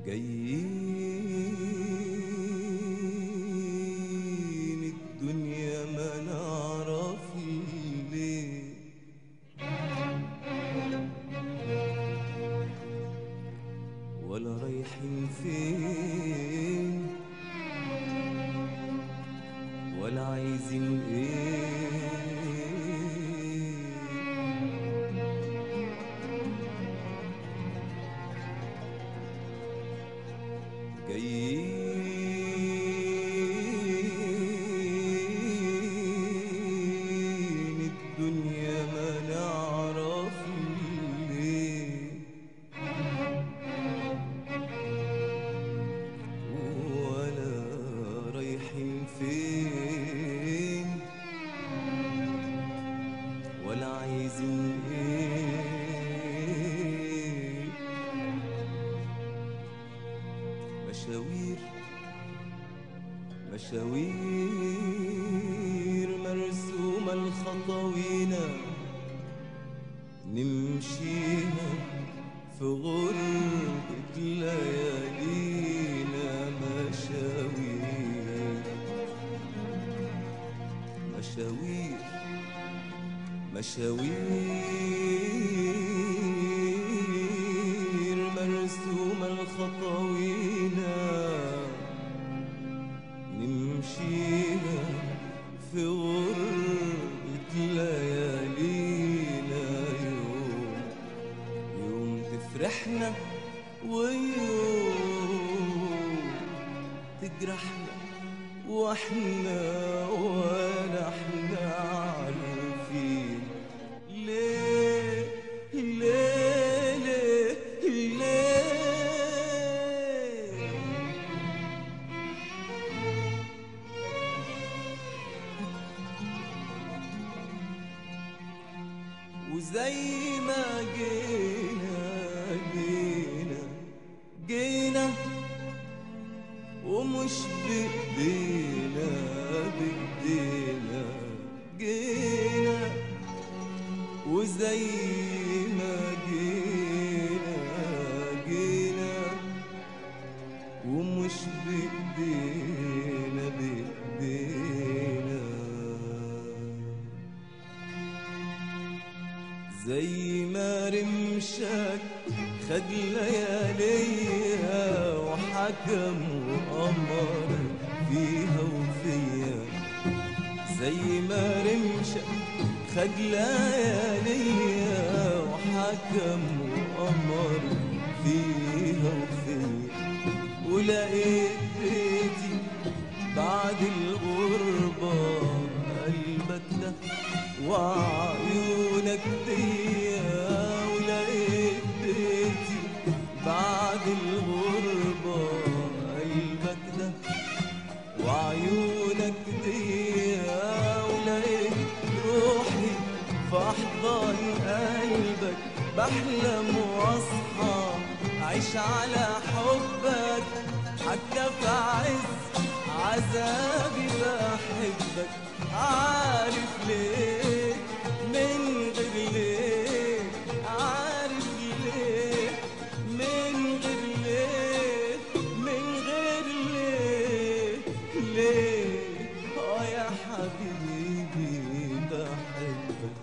جايين الدنيا ما نعرف ليه ولا رايحين فين ولا عايزين ايه جايين الدنيا ما نعرف ليه ولا رايحين فين ولا عايزين ايه مشاوير مشاوير مرسومة الخطوينا نمشيها في غربة ليالينا مشاوير مشاوير مشاوير مرسومة الخطوينا نمشيها في غربة ليالينا يوم يوم تفرحنا ويوم تجرحنا واحنا ولا احنا عارفين ليه ليه ليه ليه وزي ما جينا جينا جينا ومش بإيدينا بإيدينا جينا وزي ما جينا جينا ومش بإيدينا بإيدينا زي ما رمشك خد لياليها وحكم وأمر فيها وفيا زي ما رمشك خد لياليها وحكم وأمر فيها وفيا ولقيت بيتي بعد الغربة قلبك ده وعيونك ديا ولقيت بيتي بعد الغربة قلبك ده وعيونك ديا ولقيت روحي في أحضان قلبك بحلم واصحى عيش على حبك حتى في عز عذابي بحبك عارف ليه من غير ليه عارف ليه من غير ليه من غير ليه ليه اه يا حبيبي بحبك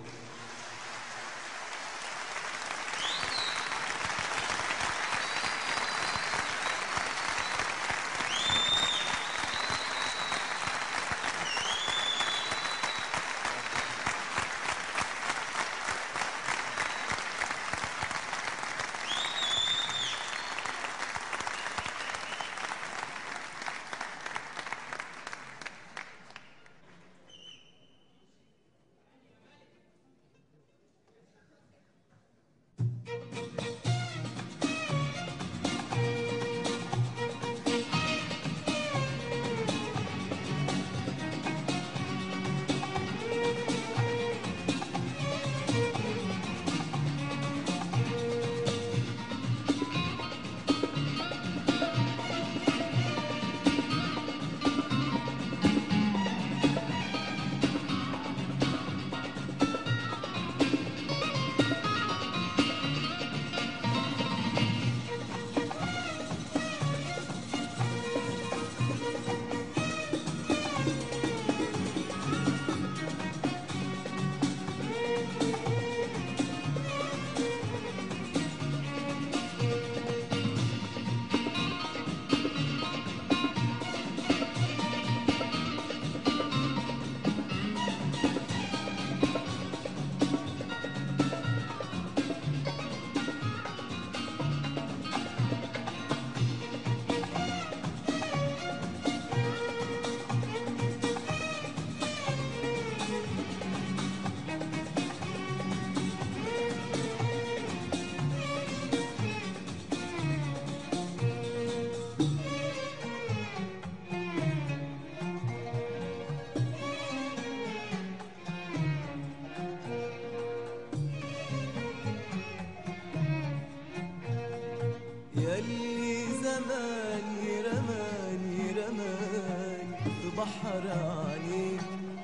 بحر عينيك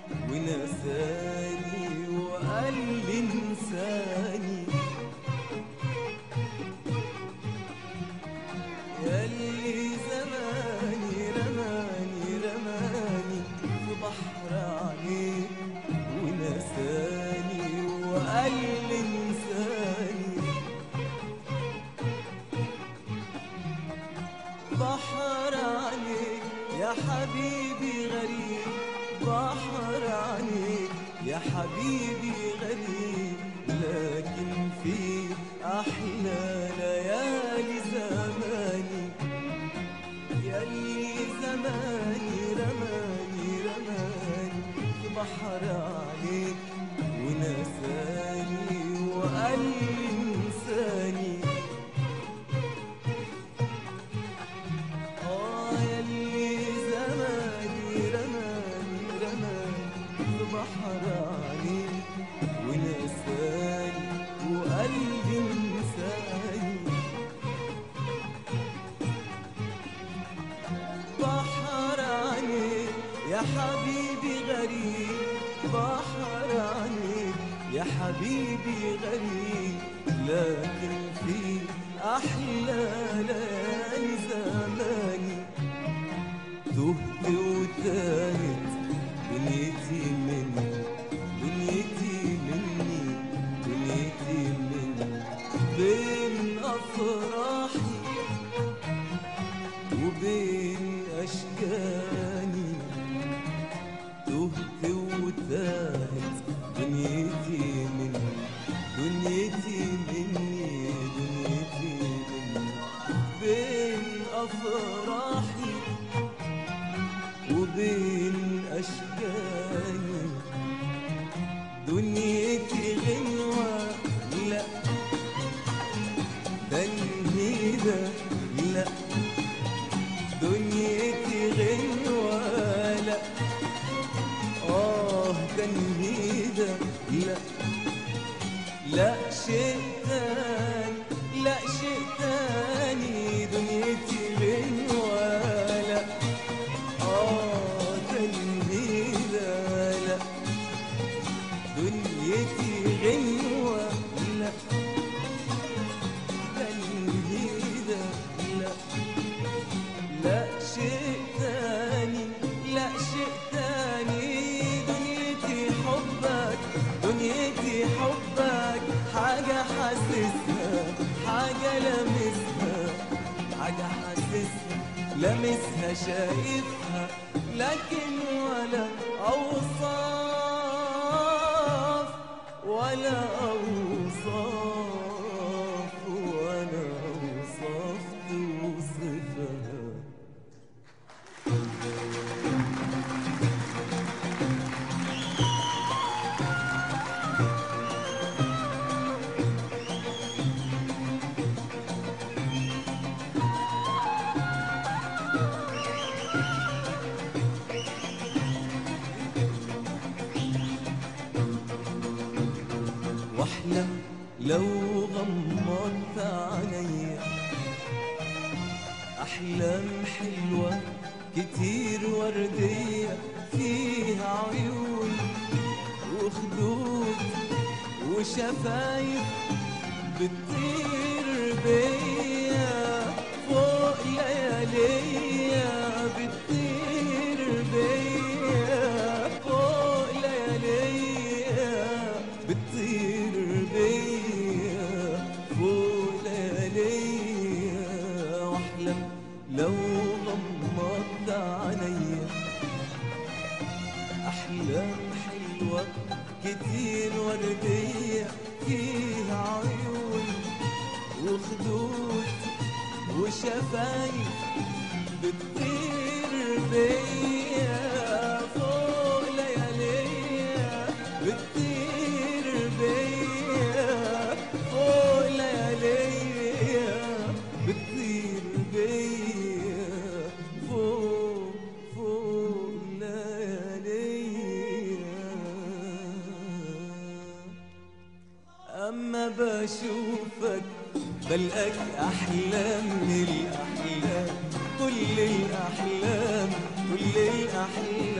ونساني وقال لي انساني ياللي زماني رماني رماني في بحر عينيك ونساني وقال لي انساني بحر عليك يا حبيبي غريب بحر عليك يا حبيبي غريب لكن في أحلى ليالي زماني ياللي زماني رماني رماني في بحر عليك ونساني وقال لي انساني آه ياللي زماني رماني رماني في بحر عليك ونساني وقلبي انساني بحر عليك يا حبيبي غريب بحر عليك يا حبيبي غريب لكن في أحلى ليالي زماني تهت وتاهت دنيتي مني دنيتي مني دنيتي مني بين أفراحي وبين أشكاني تهت وتاهت دنيتي مني دنيتي مني دنيتي مني بين أفراحي وبين أشكاني دنيتي غنوة لا تنهيدة لا دنيتي غنوة لا آه تنهيدة لا لا شيء تاني لا شيء تاني دنيتي غنوة لا آه تنهيدة لا دنيتي غنوة لا تنهيدة لا لا شيء تاني لا شيء تاني دنيتي حبك دنيتي حبك حاجة حاسسها حاجة لمسها حاجة حاسسها لمسها شايفها لكن ولا أوصاف ولا أوصاف ولا أوصاف توصفها واحلم لو غمضت عينيا احلام حلوه كتير ورديه فيها عيون وخدود وشفايف بتطير بيا فوق لياليا بتطير بيا فوق لياليا بتطير بيا فوق لياليا واحلم لو غمضت عينيا أحلام حلوة كتير وردية فيها عيون وخدود وشفايف بتطير بيا فوق لياليا بتطير بيا فوق لياليا بتطير بيا فوق فوق لياليا أما بشوفك بلقاك أحلام من الأحلام كل الأحلام كل الأحلام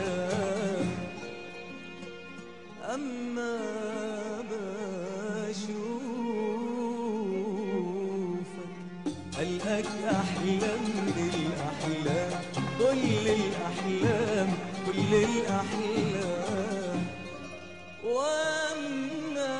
الأحلام وأما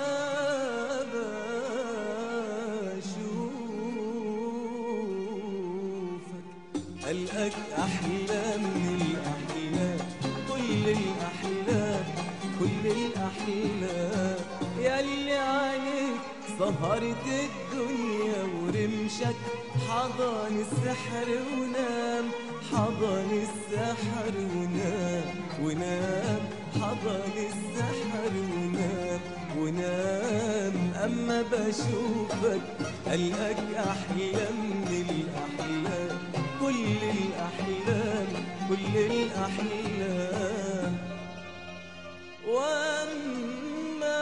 بشوفك ألقاك أحلام من الأحلام كل الأحلام كل الأحلام ياللي عليك سهرت الدنيا ورمشك حضن السحر ونام حضن السحر ونام ونام حضن السحر ونام ونام أما بشوفك ألقاك أحلام من الأحلام كل الأحلام كل الأحلام وأما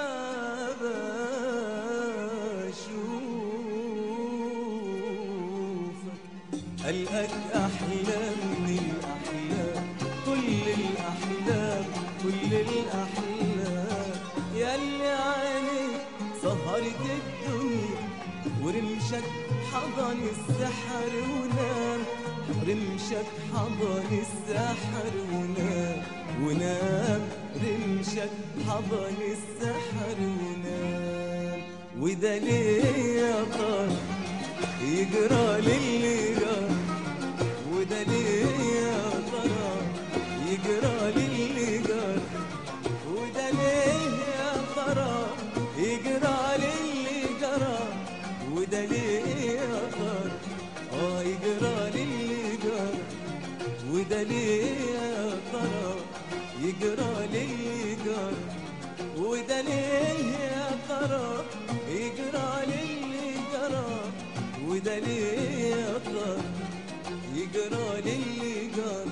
بشوفك ألقاك أحلام من الأحلام كل الأحلام كل الأحلام ياللي عينيك سهرت الدنيا ورمشك حضن السحر ونام رمشك حضن السحر ونام ونام رمشك حضن السحر ونام وده ليه يا ترى يجرى للي جرى وده ليه يا ترى يجرى للي جرى وده ليه يا ترى يجرى للي جرى وده ليه يا ترى اه يجرى للي جرى وده ليه يا ترى يجرى للي جرى وده ليه يا ترى يجرى للي جرى وده ليه يا ترى يجرى للي جرى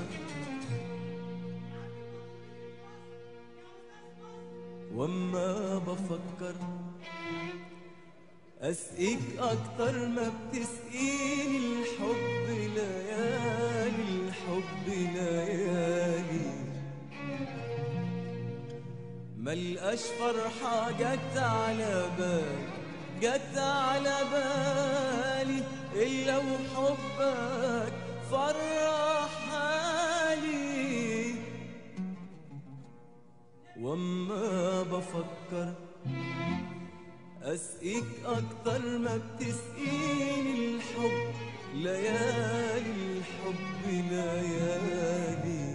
واما بفكر اسقيك اكتر ما بتسقيني الحب ليالي الحب ليالي ملقاش فرحة جت على بالي جت على بالي إلا وحبك فرح حالي واما بفكر اسقيك اكتر ما بتسقيني الحب ليالي الحب ليالي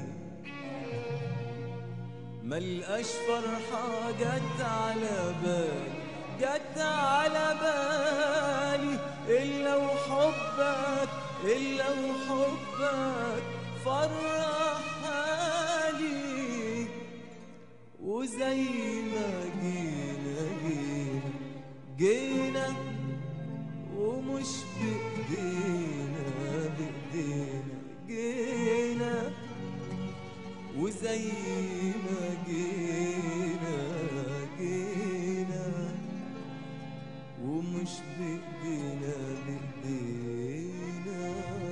ملقاش فرحة جت على بالي جت على بالي إلا وحبك إلا وحبك فرح حالي وزي ما جينا جينا جينا ومش بإيدينا بإيدينا جينا وزي ما جينا جينا ومش بإيدينا بإيدينا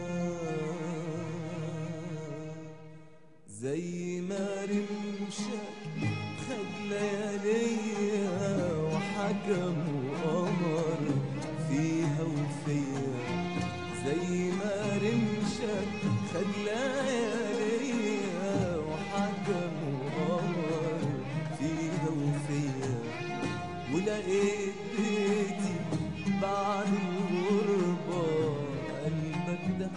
زي ما رمشك خد لياليها وحكم وقمر فيها وفيا زي ما رمشك خد لياليها وحكم وقمر فيها وفيا ولقيت بيتي بعد الغربة قلبك ده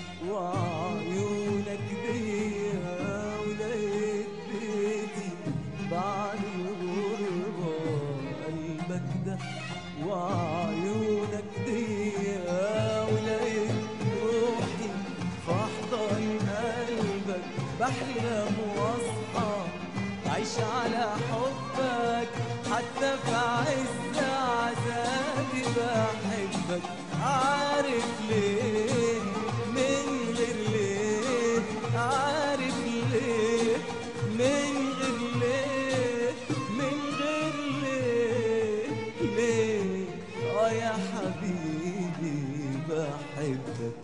وعيونك ديا ولقيت بيتي بعد الغربة قلبك ده وعيونك ديا ولقيت روحي في أحضان قلبك بحلم واصحى عيش على حبك حتى في عز عذابي بحبك عارف ليه من غير ليه عارف ليه من غير ليه من غير ليه ليه اه يا حبيبي بحبك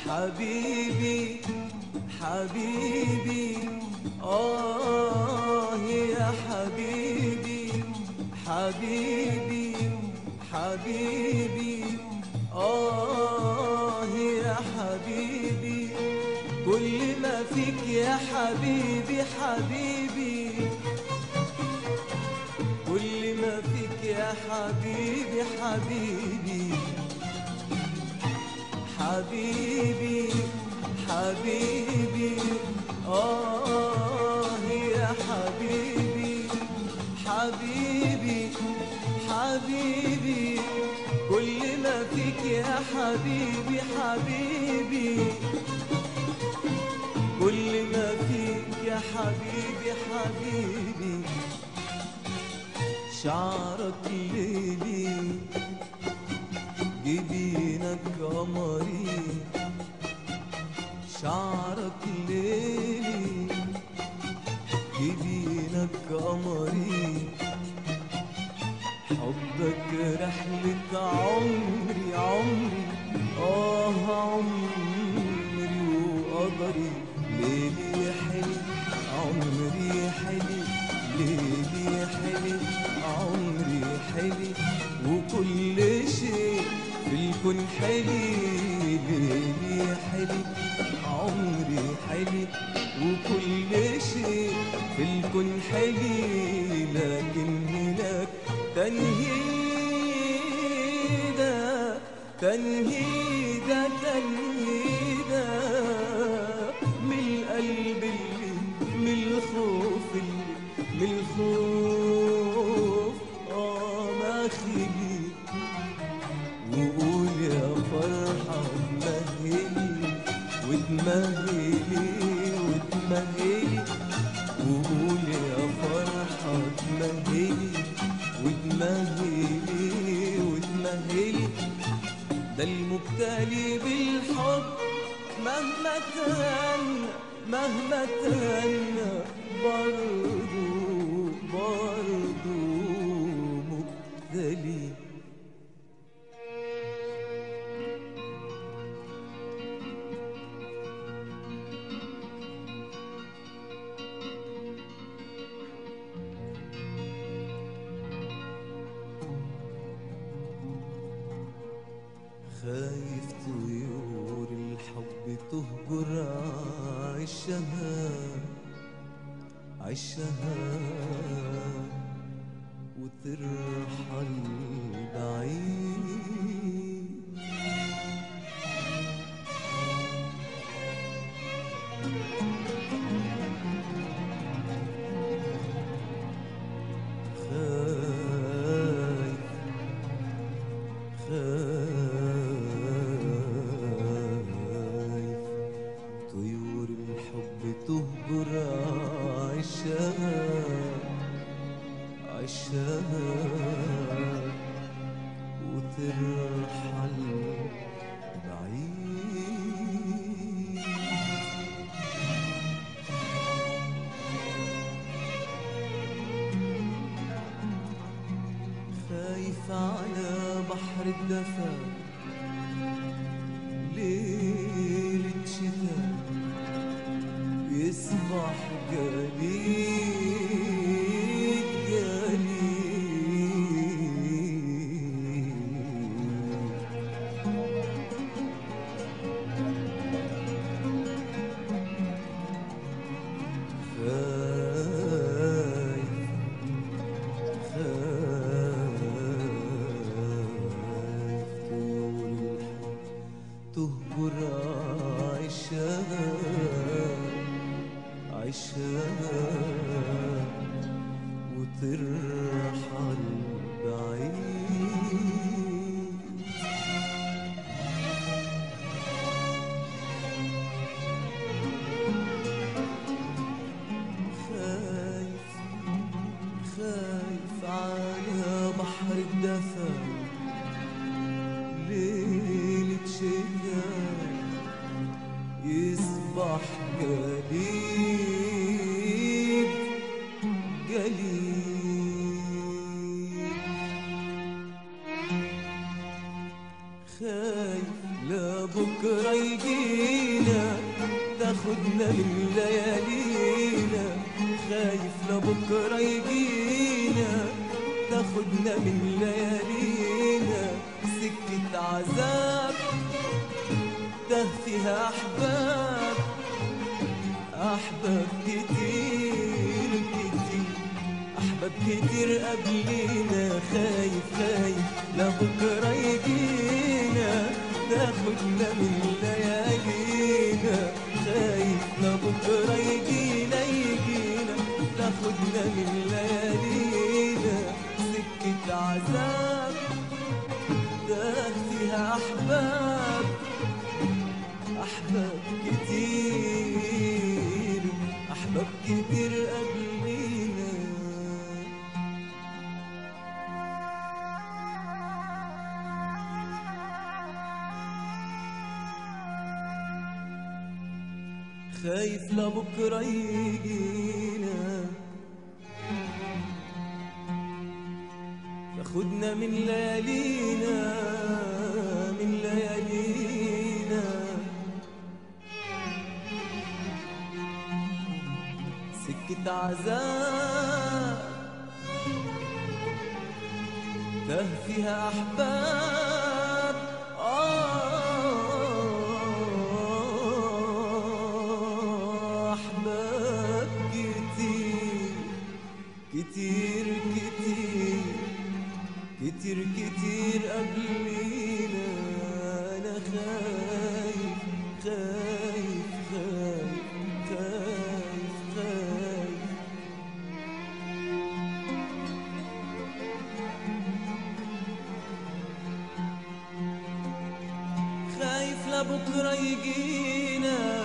حبيبي حبيبي آه يا حبيبي حبيبي حبيبي آه يا حبيبي كل ما فيك يا حبيبي حبيبي كل ما فيك يا حبيبي حبيبي حبيبي حبيبي آه يا حبيبي حبيبي حبيبي كل ما فيك يا حبيبي حبيبي كل ما فيك يا حبيبي حبيبي شعرك ليلي جبينك قمري شعرك ليلي جبينك قمري حبك رحلة عمري عمري آه عمري وقدري ليلي حلي عمري حلي ليلي حلي عمري حلي وكل شيء في الكون حلي ليلي حلي عمري حلي وكل شيء في الكون حلي لكن هناك تنهيدة تنهيدة تنهيدة من القلب اللي من الخوف اللي من الخوف اه ما خلي وقول يا فرحة تمهلي وتمهلي وتمهلي وقول يا فرحة تمهلي وتمهلي وتمهلي ده المبتلي بالحب مهما تهنى مهما تهنى برضو برضو مبتلي خايف طيور الحب تهجر عشها عشها وترحل بعيد خايف خايف طيور الحب تهجر عشها عشها وترحل بعيد خايف على بحر الدفا ليلة شتاء يصبح جليد جليد خايف خايف طول الحب تهجر عشها عشها وترحل بعيد خايف خايف على بحر الدفا ليلة شتاء يصبح جليد جليد خايف لا بكرة يجي تاخدنا من ليالينا خايف لبكرة يجينا تاخدنا من ليالينا سكة عذاب ده فيها أحباب أحباب كتير كتير أحباب كتير قبلينا خايف خايف لبكرة يجينا تاخدنا من ليالينا خايف لبكرة يجينا يجينا تاخدنا من ليالينا سكة عذاب ده فيها أحباب أحباب كتير أحباب كتير قبلينا خايف لبكرة يجينا تاخدنا من ليالينا من ليالينا سكة عذاب ده فيها أحباب آه أحباب كتير كتير كتير كتير كتير قبلينا أنا خايف خايف خايف خايف خايف خايف لبكرة يجينا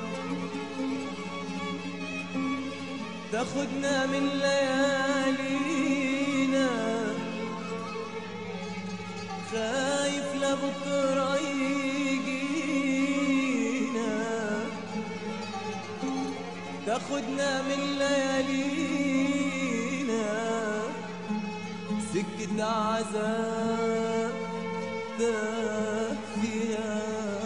تاخدنا من ليالينا خايف لبكرة يجينا تاخدنا من ليالينا سكة عذاب ده فيها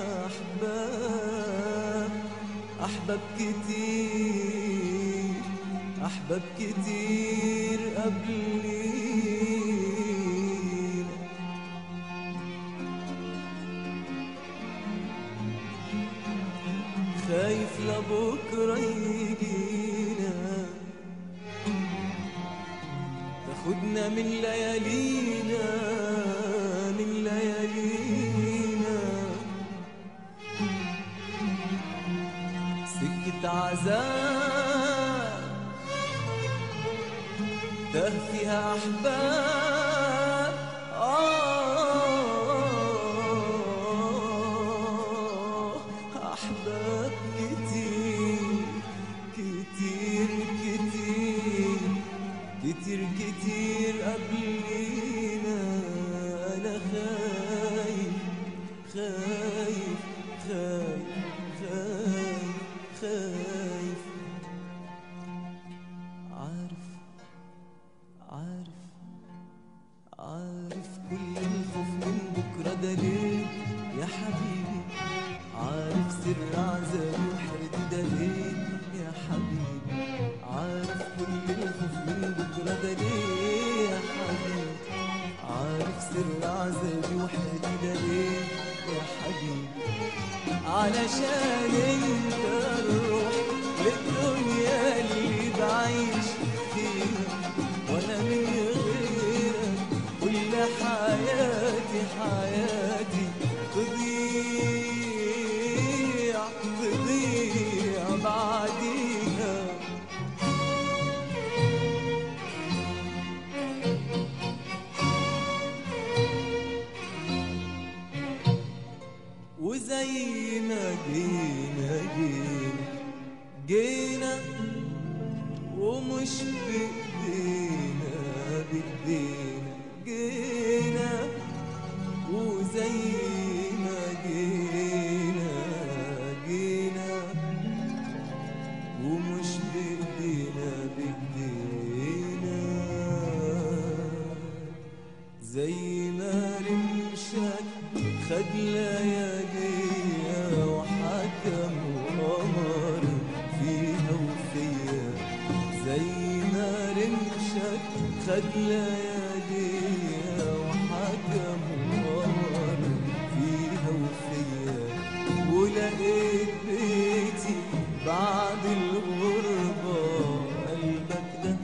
أحباب أحباب كتير أحباب كتير قبلينا خايف لبكرة يجينا تاخدنا من ليالينا من ليالينا سكة عذاب ده فيها أحباب آه أحباب كتير كتير كتير كتير كتير قبلينا أنا خايف خايف خايف خايف خايف عارف عارف عارف كل الخوف من بكرة ده ليه يا حبيبي عارف سر عذابي وحيرتي ده ليه يا حبيبي عارف كل الخوف من بكرة ده ليه يا حبيبي عارف سر عذابي وحيرتي ده ليه يا حبيبي علشان انت الروح للدنيا اللي بعيش فيها وانا من غيرك كل حياتي حياتي تضيع تضيع بعديها وزي ما جينا جينا جينا ومش بإيدينا بإيدينا جينا وزي ما جينا جينا ومش بإيدينا بإيدينا زي ما رمشك خد لياليا وحكم وقمر خد لياليها وحكم وأمر فيها وفيا ولقيت بيتي بعد الغربة قلبك ده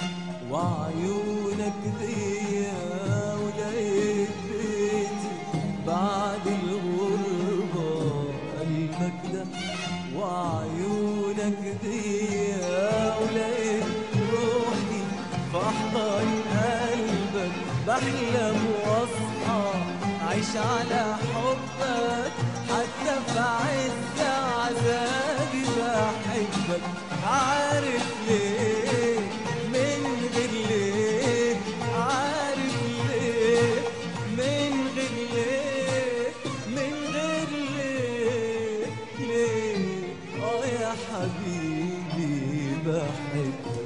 وعيونك ديا ولقيت بيتي بعد الغربة قلبك ده وعيونك ديا ولقيت روحي في أحضان قلبك بحلم واصحى عيش على حبك حتى في عز عذابي بحبك عارف ليه من غير ليه عارف ليه من غير ليه من غير ليه ليه اه يا حبيبي بحبك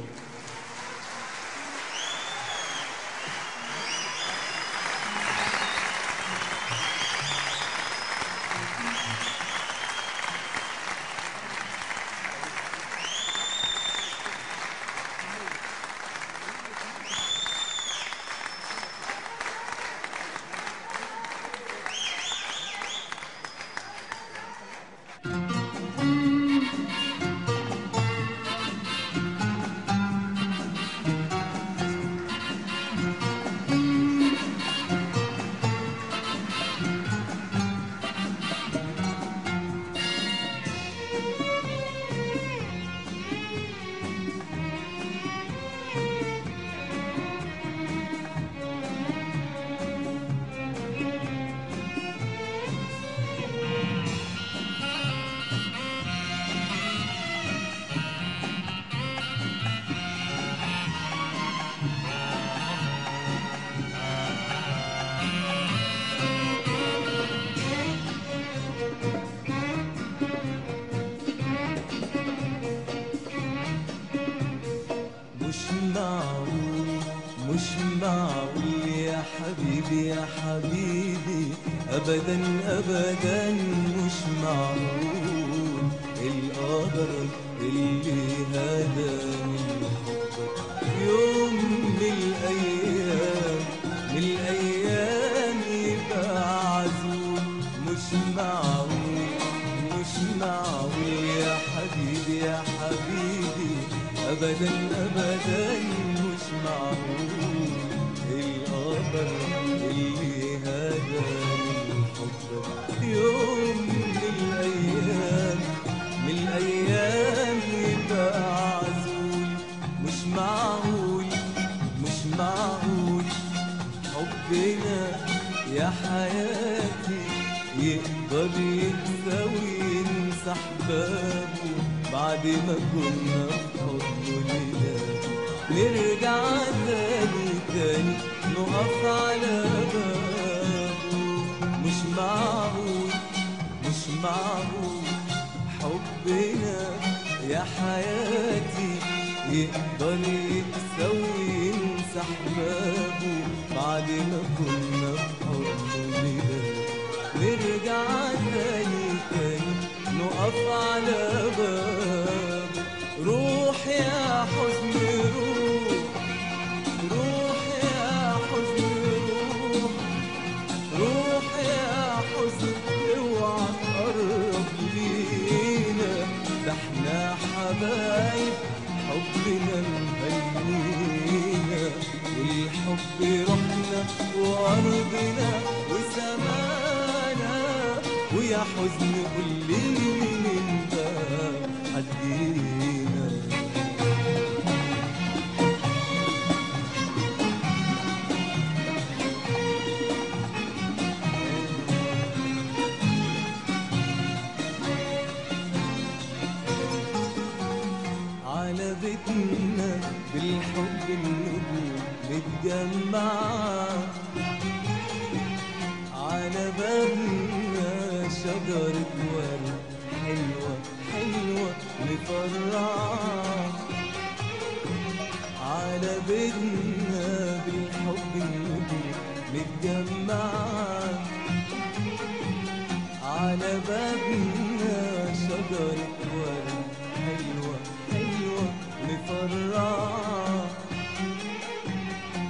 مش معقول مش معقول يا حبيبي يا حبيبي ابدا ابدا مش معقول القدر اللي هداني لحبك يوم من الايام من الايام يبقى عزول مش معقول مش معقول يا حبيبي يا حبيبي ابدا ابدا مش معقول القدر اللي هداني لحبك يوم من الايام من الايام يبقى عزول مش معقول مش معقول حبنا يا حياتي يقدر ينسى وينسى احبابه بعد ما كنا في حضنه ليلات نرجع تاني تاني نقف على بابه مش معقول مش معقول حبنا يا حياتي يقدر ينسى وينسى احبابه بعد ما كنا في حضنه ليلات نرجع تاني تاني نقف على بابه روح يا حزن روح روح يا حزن روح روح يا حزن اوعى تقرب لينا ده احنا حبايب حبنا مهنينا والحب رحنا وارضنا وسمانا ويا حزن قول لي مين ده حدينا على بيتنا بالحب النجوم متجمعة على بابنا شجرة ورد حلوة حلوة مفرعة على بيتنا بالحب النجوم متجمعة على بابنا شجرة ورد حلوة حلوة مفرعة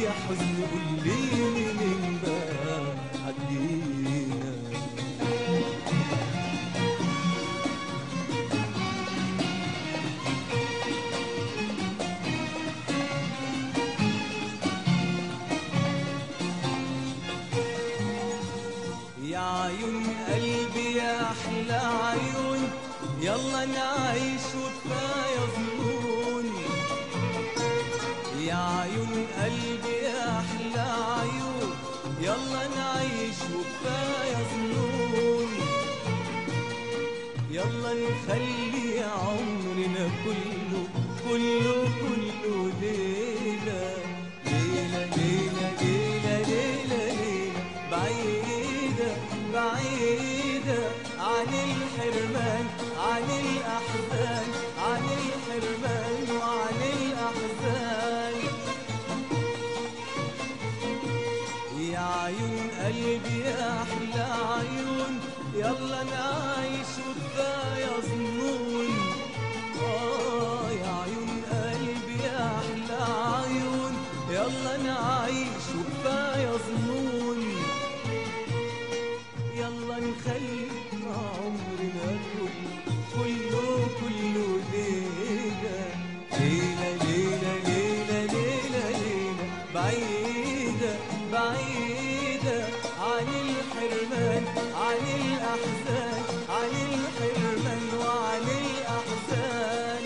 يا حزن قول لي منين بقى عدينا يا عيون قلبي يا احلى عيون يلا نعيش وكفايه ظنون يا عيون قلبي يا احلى عيون يلا نعيش وكفايه ظنون يلا نخلي عمرنا كله كله كله ليلة ليلة ليلة ليلة ليلة ليلة بعيدة بعيدة عن الحرمان عن الأحزان عن الحرمان وعن الأحزان يا عيون قلبي يا أحلى عيون يلا نعيش وكفاية ظنون آه يا عيون قلبي يا أحلى عيون يلا نعيش وكفاية ظنون يلا نخلي عمرنا كله كله كله ليلة ليلة ليلة ليلة ليلة ليلة بعيدة بعيدة عن الحرمان عن الأحزان عن الحرمان وعن الأحزان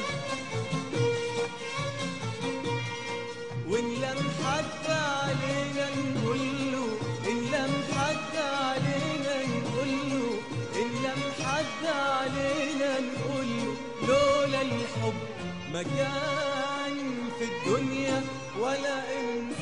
وإن لم حتى علينا نقول له إن لم حتى علينا نقول له إن لم حتى علينا نقول له لولا الحب ما كان في الدنيا ولا إن